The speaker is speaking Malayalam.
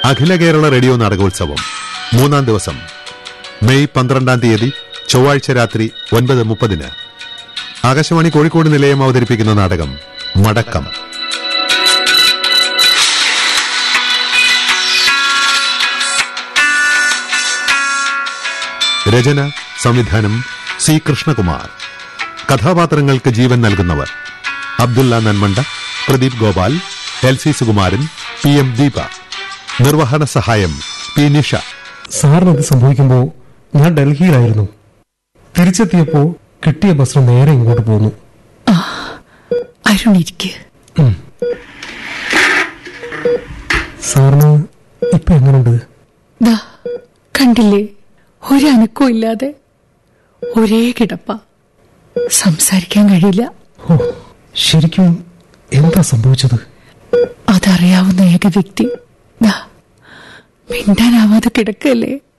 അഖില കേരള റേഡിയോ നാടകോത്സവം മൂന്നാം ദിവസം മെയ് പന്ത്രണ്ടാം തീയതി ചൊവ്വാഴ്ച രാത്രി ഒൻപത് മുപ്പതിന് ആകാശവാണി കോഴിക്കോട് നിലയം അവതരിപ്പിക്കുന്ന നാടകം മടക്കം രചന സംവിധാനം സി കൃഷ്ണകുമാർ കഥാപാത്രങ്ങൾക്ക് ജീവൻ നൽകുന്നവർ Abdulla Nanmanda Pradeep Gopal L C Sukumaran P M Deepa നിർവഹണ സഹായം പി നിഷ സാറിന് ഇത് സംഭവിക്കുമ്പോൾ ഞാൻ ഡൽഹിയിലായിരുന്നു തിരിച്ചെത്തിയപ്പോ കിട്ടിയ ബസ് നേരെ ഇങ്ങോട്ട് പോന്നു അരുൺ ഇരിക്ക് സാറിന് ഇപ്പൊ എങ്ങനെയുണ്ട് ദാ കണ്ടില്ലേ ഒരനക്കവും ഇല്ലാതെ ഒരേ കിടപ്പ സംസാരിക്കാൻ കഴിയില്ല ഓ ശരിക്കും എന്താ സംഭവിച്ചത് അതറിയാവുന്ന ഏക വ്യക്തി ദാ മിണ്ടാനാവാതെ കിടക്കല്ലേ